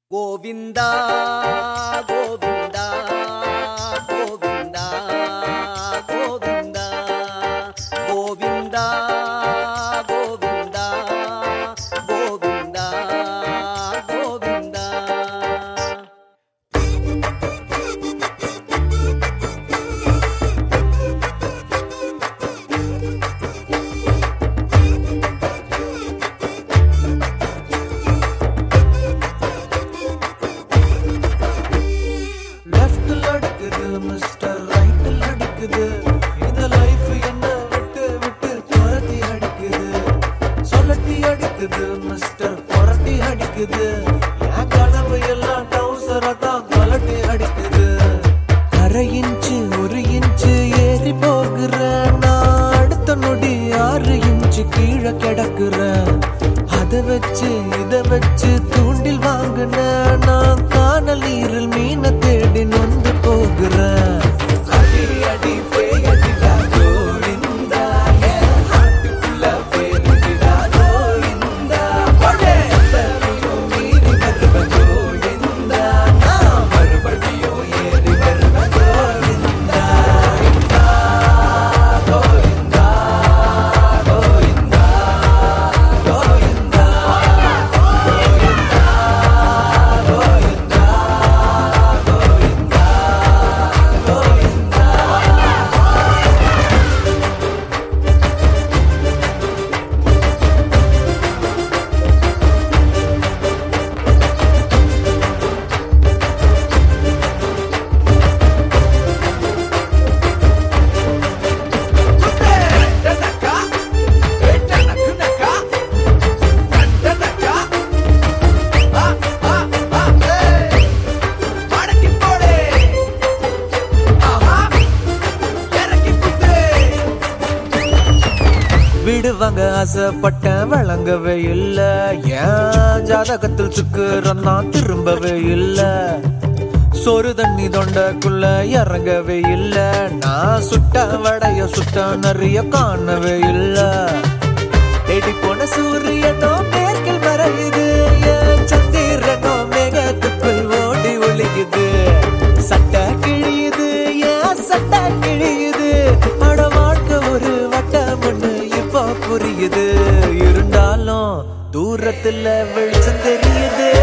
ಗೋವಿಂದ ಗೋವಿಂದ ಗೋವಿಂದ ಗೋವಿಂದ ಗೋವಿಂದ ಗೋವಿಂದ ಗೋವಿಂದ ಗೋವಿಂದ லெஃப்ட்ல அடிக்குது மிஸ்டர் ரைட்ல அடிக்குது இந்த லைஃப் என்ன விட்டு விட்டு துரத்தி அடிக்குது சொல்லட்டி அடிக்குது மிஸ்டர் புரட்டி அடிக்குது என் கனவு எல்லாம் டவுசரை தான் கலட்டி அடிக்குது அரை இன்ச்சு ஒரு இன்ச்சு ஏறி போகிறேன் நான் அடுத்த நொடி ஆறு இன்ச்சு கீழே கிடக்குறேன் அதை வச்சு இதை வச்சு தூண்டில் வாங்கின நான் காணல் நீரில் மீனை தேடி நொந்து போகிறேன் அடி அடி பேயடிடா கோவிந்தா என் ஹார்ட்டுக்குள்ள பேருடிடா கோவிந்தா படே எத்தனையும் மீறி வருவ கோவிந்தா நான் மறுபடியும் ஏறி வருவ கோவிந்தா கோவிந்தா கோவிந்தா கோவிந்தா விடுவாங்க ஆசைப்பட்டேன் வழங்கவே இல்ல ஏன் ஜாதகத்தில் சுக்குறோம் நான் திரும்பவே இல்ல சோறு தண்ணி தொண்டக்குள்ள இறங்கவே இல்ல நான் சுட்ட வடைய சுட்ட நிறைய காணவே இல்ல தேடி போன சூரியனோ மேற்கில் மறையுது என் சந்திரனோ மேகத்துக்குள் ஓடி ஒளியுது சட்டை கிழியுது ஏன் சட்டை கிழியுது அட வாழ்க்கை ஒரு வட்டம் ஒண்ணு இப்போ புரியுது இருந்தாலும் தூரத்துல வெளிச்சம் தெரியுது